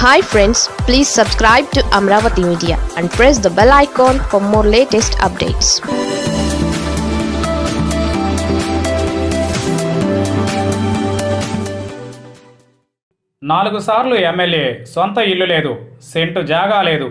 hi friends please subscribe to Amaravati media and press the bell icon for more latest updates నాలుగు సార్లు MLA సొంత ఇల్లు లేదు scent జాగా లేదు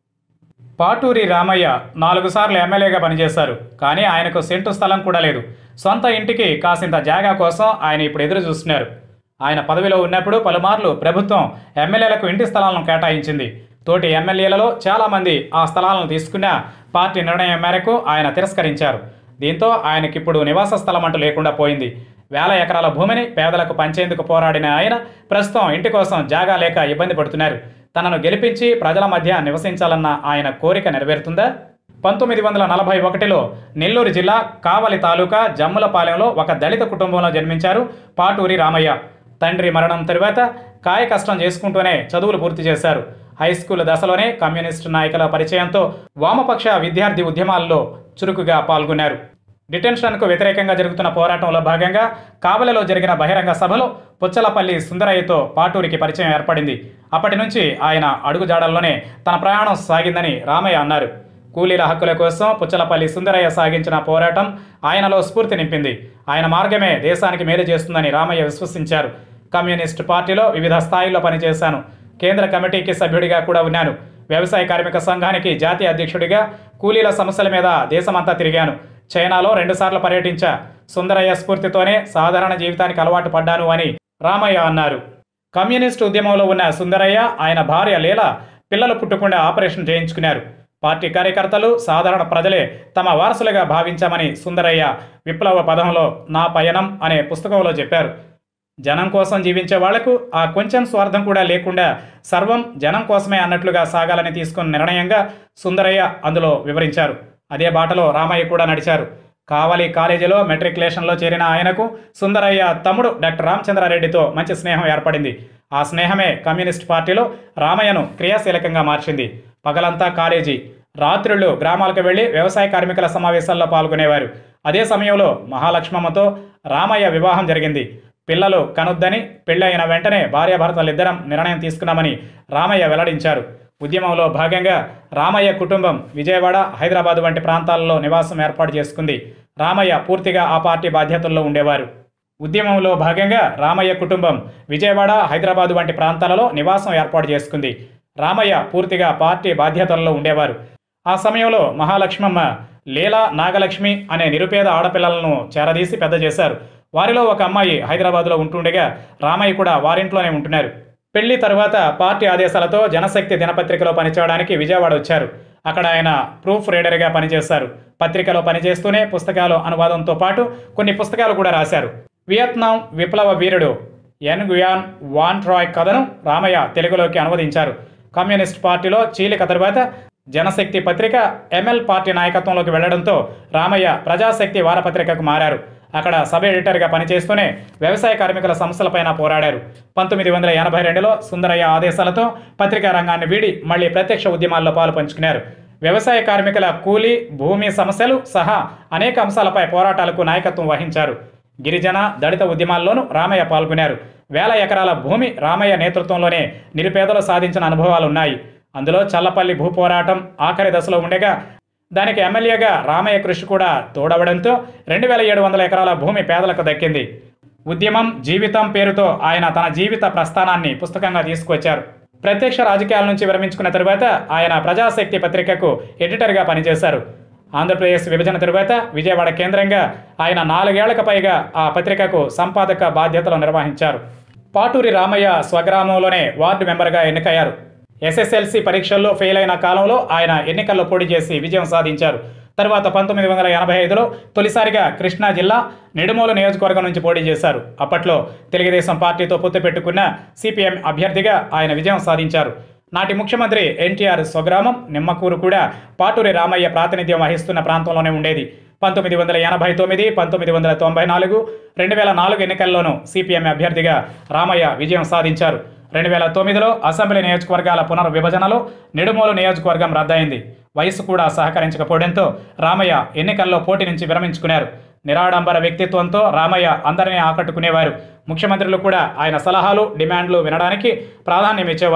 పాటూరి రామయ్య నాలుగు సార్లు ఎమ్మెల్యేగా పనిచేశారు కానీ ఆయనకు సెంటు స్థలం కూడా లేదు సొంత ఇంటికి కాసింత జాగా కోసం ఆయన ఇప్పుడు ఎదురు చూస్తున్నారు ఆయన పదవిలో ఉన్నప్పుడు పలుమార్లు ప్రభుత్వం ఎమ్మెల్యేలకు ఇంటి స్థలాలను కేటాయించింది తోటి ఎమ్మెల్యేలలో చాలామంది ఆ స్థలాలను తీసుకున్న పార్టీ నిర్ణయం మేరకు ఆయన తిరస్కరించారు దీంతో ఆయనకిప్పుడు నివాస స్థలం అంటూ లేకుండా పోయింది వేల ఎకరాల భూమిని పేదలకు పంచేందుకు పోరాడిన ఆయన ప్రస్తుతం ఇంటి కోసం జాగా లేక ఇబ్బంది పడుతున్నారు తనను గెలిపించి ప్రజల మధ్య నివసించాలన్న ఆయన కోరిక నెరవేరుతుందా పంతొమ్మిది వందల నలభై ఒకటిలో నెల్లూరు జిల్లా కావలి తాలూకా జమ్ములపాలెంలో ఒక దళిత కుటుంబంలో జన్మించారు పాటూరి రామయ్య తండ్రి మరణం తరువాత కాయ కష్టం చేసుకుంటూనే చదువులు పూర్తి చేశారు హై స్కూల్ దశలోనే కమ్యూనిస్టు నాయకుల పరిచయంతో వామపక్ష విద్యార్థి ఉద్యమాల్లో చురుకుగా పాల్గొన్నారు డిటెన్షన్కు వ్యతిరేకంగా జరుగుతున్న పోరాటంలో భాగంగా కావలిలో జరిగిన బహిరంగ సభలో పుచ్చలపల్లి సుందరయ్యతో పాటూరికి పరిచయం ఏర్పడింది అప్పటి నుంచి ఆయన అడుగుజాడల్లోనే తన ప్రయాణం సాగిందని రామయ్య అన్నారు కూలీల హక్కుల కోసం పుచ్చలపల్లి సుందరయ్య సాగించిన పోరాటం ఆయనలో స్ఫూర్తి నింపింది ఆయన మార్గమే దేశానికి మేలు చేస్తుందని రామయ్య విశ్వసించారు కమ్యూనిస్ట్ పార్టీలో వివిధ స్థాయిల్లో పనిచేశాను కేంద్ర కమిటీకి సభ్యుడిగా కూడా ఉన్నాను వ్యవసాయ కార్మిక సంఘానికి జాతీయ అధ్యక్షుడిగా కూలీల సమస్యల మీద దేశమంతా తిరిగాను చైనాలో రెండుసార్లు పర్యటించా సుందరయ్య స్ఫూర్తితోనే సాధారణ జీవితానికి అలవాటు పడ్డాను అని రామయ్య అన్నారు కమ్యూనిస్టు ఉద్యమంలో ఉన్న సుందరయ్య ఆయన భార్య లీల పిల్లలు పుట్టకుండా ఆపరేషన్ చేయించుకున్నారు పార్టీ కార్యకర్తలు సాధారణ ప్రజలే తమ వారసులుగా భావించామని సుందరయ్య విప్లవ పదంలో నా పయనం అనే పుస్తకంలో చెప్పారు జనం కోసం జీవించే వాళ్లకు ఆ కొంచెం స్వార్థం కూడా లేకుండా సర్వం జనం కోసమే అన్నట్లుగా సాగాలని తీసుకున్న నిర్ణయంగా సుందరయ్య అందులో వివరించారు అదే బాటలో రామయ్య కూడా నడిచారు కావలి కాలేజీలో మెట్రికులేషన్లో చేరిన ఆయనకు సుందరయ్య తమ్ముడు డాక్టర్ రామచంద్రారెడ్డితో మంచి స్నేహం ఏర్పడింది ఆ స్నేహమే కమ్యూనిస్ట్ పార్టీలో రామయ్యను క్రియాశీలకంగా మార్చింది పగలంతా కాలేజీ రాత్రులు గ్రామాలకు వెళ్లి వ్యవసాయ కార్మికుల సమావేశాల్లో పాల్గొనేవారు అదే సమయంలో మహాలక్ష్మమ్మతో రామయ్య వివాహం జరిగింది పిల్లలు కనుద్దని పెళ్ళైన వెంటనే భార్యాభర్తలిద్దరం నిర్ణయం తీసుకున్నామని రామయ్య వెల్లడించారు ఉద్యమంలో భాగంగా రామయ్య కుటుంబం విజయవాడ హైదరాబాద్ వంటి ప్రాంతాల్లో నివాసం ఏర్పాటు చేసుకుంది రామయ్య పూర్తిగా ఆ పార్టీ బాధ్యతల్లో ఉండేవారు ఉద్యమంలో భాగంగా రామయ్య కుటుంబం విజయవాడ హైదరాబాద్ వంటి ప్రాంతాలలో నివాసం ఏర్పాటు చేసుకుంది రామయ్య పూర్తిగా పార్టీ బాధ్యతల్లో ఉండేవారు ఆ సమయంలో మహాలక్ష్మమ్మ లీలా నాగలక్ష్మి అనే నిరుపేద ఆడపిల్లలను చేరదీసి పెద్ద చేశారు వారిలో ఒక అమ్మాయి హైదరాబాద్లో ఉంటుండగా రామయ్య కూడా వారింట్లోనే ఉంటున్నారు పెళ్లి తరువాత పార్టీ ఆదేశాలతో జనశక్తి దినపత్రికలో పనిచేయడానికి విజయవాడ వచ్చారు అక్కడ ఆయన ప్రూఫ్ రీడర్గా పనిచేశారు పత్రికలో పనిచేస్తూనే పుస్తకాలు అనువాదంతో పాటు కొన్ని పుస్తకాలు కూడా రాశారు వియత్నాం విప్లవ వీరుడు ఎన్ గుయాన్ వాన్ ట్రాయ్ కథను రామయ్య తెలుగులోకి అనువదించారు కమ్యూనిస్ట్ పార్టీలో చీలిక తరువాత జనశక్తి పత్రిక ఎంఎల్ పార్టీ నాయకత్వంలోకి వెళ్లడంతో రామయ్య ప్రజాశక్తి వారపత్రికకు మారారు అక్కడ సబ్ ఎడిటర్గా పనిచేస్తూనే వ్యవసాయ కార్మికుల సమస్యలపైన పోరాడారు పంతొమ్మిది వందల ఎనభై రెండులో సుందరయ్య ఆదేశాలతో పత్రికా రంగాన్ని వీడి మళ్లీ ప్రత్యక్ష ఉద్యమాల్లో పాలు పంచుకున్నారు వ్యవసాయ కార్మికుల కూలీ భూమి సమస్యలు సహా అనేక అంశాలపై పోరాటాలకు నాయకత్వం వహించారు గిరిజన దళిత ఉద్యమాల్లోనూ రామయ్య పాల్గొన్నారు వేల ఎకరాల భూమి రామయ్య నేతృత్వంలోనే నిరుపేదలు సాధించిన అనుభవాలున్నాయి అందులో చల్లపల్లి భూ పోరాటం ఆఖరి దశలో ఉండగా దానికి ఎమ్మెల్యేగా రామయ్య కృషి కూడా తోడవడంతో రెండు వేల ఏడు వందల ఎకరాల భూమి పేదలకు దక్కింది ఉద్యమం జీవితం పేరుతో ఆయన తన జీవిత ప్రస్థానాన్ని పుస్తకంగా తీసుకొచ్చారు ప్రత్యక్ష రాజకీయాల నుంచి విరమించుకున్న తరువాత ఆయన ప్రజాశక్తి పత్రికకు ఎడిటర్గా పనిచేశారు ఆంధ్రప్రదేశ్ విభజన తరువాత విజయవాడ కేంద్రంగా ఆయన నాలుగేళ్లకు పైగా ఆ పత్రికకు సంపాదక బాధ్యతలు నిర్వహించారు పాటూరి రామయ్య స్వగ్రామంలోనే వార్డు మెంబర్గా ఎన్నికయ్యారు ఎస్ఎస్ఎల్సి పరీక్షల్లో ఫెయిల్ అయిన కాలంలో ఆయన ఎన్నికల్లో పోటీ చేసి విజయం సాధించారు తర్వాత పంతొమ్మిది వందల ఎనభై ఐదులో తొలిసారిగా కృష్ణా జిల్లా నిడుమూలు నియోజకవర్గం నుంచి పోటీ చేశారు అప్పట్లో తెలుగుదేశం పార్టీతో పొత్తు పెట్టుకున్న సిపిఎం అభ్యర్థిగా ఆయన విజయం సాధించారు నాటి ముఖ్యమంత్రి ఎన్టీఆర్ స్వగ్రామం నిమ్మకూరు కూడా పాటూరి రామయ్య ప్రాతినిధ్యం వహిస్తున్న ప్రాంతంలోనే ఉండేది పంతొమ్మిది వందల ఎనభై తొమ్మిది పంతొమ్మిది వందల తొంభై నాలుగు రెండు వేల నాలుగు ఎన్నికల్లోనూ సిపిఎం అభ్యర్థిగా రామయ్య విజయం సాధించారు రెండు వేల తొమ్మిదిలో అసెంబ్లీ నియోజకవర్గాల పునర్విభజనలో నిడుమూలు నియోజకవర్గం రద్దయింది వయసు కూడా సహకరించకపోవడంతో రామయ్య ఎన్నికల్లో పోటీ నుంచి విరమించుకున్నారు నిరాడంబర వ్యక్తిత్వంతో రామయ్య అందరినీ ఆకట్టుకునేవారు ముఖ్యమంత్రులు కూడా ఆయన సలహాలు డిమాండ్లు వినడానికి ప్రాధాన్యం ఇచ్చేవారు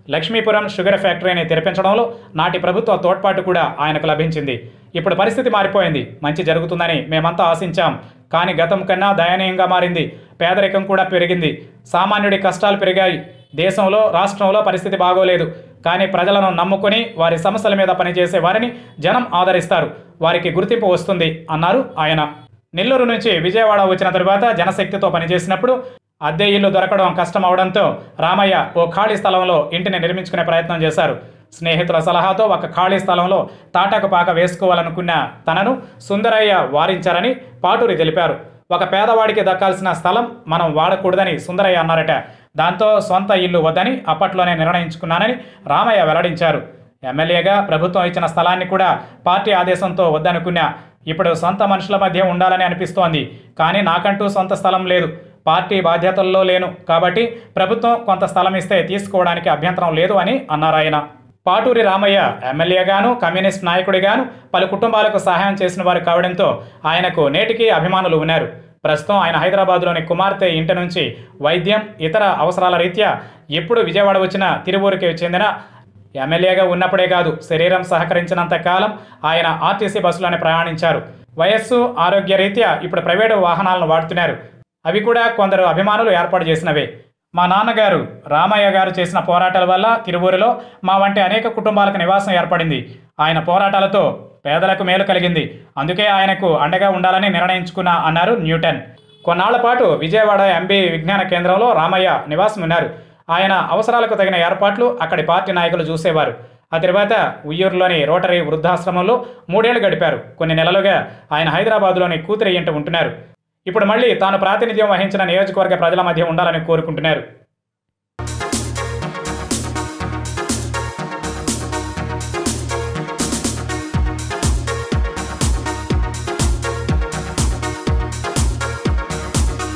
లక్ష్మీపురం షుగర్ ఫ్యాక్టరీని తెరిపించడంలో నాటి ప్రభుత్వ తోడ్పాటు కూడా ఆయనకు లభించింది ఇప్పుడు పరిస్థితి మారిపోయింది మంచి జరుగుతుందని మేమంతా ఆశించాం కానీ గతం కన్నా దయనీయంగా మారింది పేదరికం కూడా పెరిగింది సామాన్యుడి కష్టాలు పెరిగాయి దేశంలో రాష్ట్రంలో పరిస్థితి బాగోలేదు కానీ ప్రజలను నమ్ముకొని వారి సమస్యల మీద పనిచేసే వారిని జనం ఆదరిస్తారు వారికి గుర్తింపు వస్తుంది అన్నారు ఆయన నెల్లూరు నుంచి విజయవాడ వచ్చిన తరువాత జనశక్తితో పనిచేసినప్పుడు అద్దె ఇల్లు దొరకడం కష్టం అవడంతో రామయ్య ఓ ఖాళీ స్థలంలో ఇంటిని నిర్మించుకునే ప్రయత్నం చేశారు స్నేహితుల సలహాతో ఒక ఖాళీ స్థలంలో తాటాకు పాక వేసుకోవాలనుకున్న తనను సుందరయ్య వారించారని పాటూరి తెలిపారు ఒక పేదవాడికి దక్కాల్సిన స్థలం మనం వాడకూడదని సుందరయ్య అన్నారట దాంతో సొంత ఇల్లు వద్దని అప్పట్లోనే నిర్ణయించుకున్నానని రామయ్య వెల్లడించారు ఎమ్మెల్యేగా ప్రభుత్వం ఇచ్చిన స్థలాన్ని కూడా పార్టీ ఆదేశంతో వద్దనుకున్నా ఇప్పుడు సొంత మనుషుల మధ్య ఉండాలని అనిపిస్తోంది కానీ నాకంటూ సొంత స్థలం లేదు పార్టీ బాధ్యతల్లో లేను కాబట్టి ప్రభుత్వం కొంత స్థలం ఇస్తే తీసుకోవడానికి అభ్యంతరం లేదు అని అన్నారాయన పాటూరి రామయ్య ఎమ్మెల్యేగాను కమ్యూనిస్ట్ నాయకుడిగాను పలు కుటుంబాలకు సహాయం చేసిన వారు కావడంతో ఆయనకు నేటికి అభిమానులు ఉన్నారు ప్రస్తుతం ఆయన హైదరాబాద్లోని కుమార్తె ఇంటి నుంచి వైద్యం ఇతర అవసరాల రీత్యా ఎప్పుడు విజయవాడ వచ్చినా తిరువూరుకి చెందిన ఎమ్మెల్యేగా ఉన్నప్పుడే కాదు శరీరం సహకరించినంత కాలం ఆయన ఆర్టీసీ బస్సులోనే ప్రయాణించారు వయస్సు ఆరోగ్య రీత్యా ఇప్పుడు ప్రైవేటు వాహనాలను వాడుతున్నారు అవి కూడా కొందరు అభిమానులు ఏర్పాటు చేసినవే మా నాన్నగారు రామయ్య గారు చేసిన పోరాటాల వల్ల తిరువూరులో మా వంటి అనేక కుటుంబాలకు నివాసం ఏర్పడింది ఆయన పోరాటాలతో పేదలకు మేలు కలిగింది అందుకే ఆయనకు అండగా ఉండాలని నిర్ణయించుకున్నా అన్నారు న్యూటన్ కొన్నాళ్ల పాటు విజయవాడ ఎంబీ విజ్ఞాన కేంద్రంలో రామయ్య నివాసం ఉన్నారు ఆయన అవసరాలకు తగిన ఏర్పాట్లు అక్కడి పార్టీ నాయకులు చూసేవారు ఆ తర్వాత ఉయ్యూరులోని రోటరీ వృద్ధాశ్రమంలో మూడేళ్లు గడిపారు కొన్ని నెలలుగా ఆయన హైదరాబాద్లోని కూతురి ఇంట ఉంటున్నారు ఇప్పుడు మళ్ళీ తాను ప్రాతినిధ్యం వహించిన నియోజకవర్గ ప్రజల మధ్య ఉండాలని కోరుకుంటున్నారు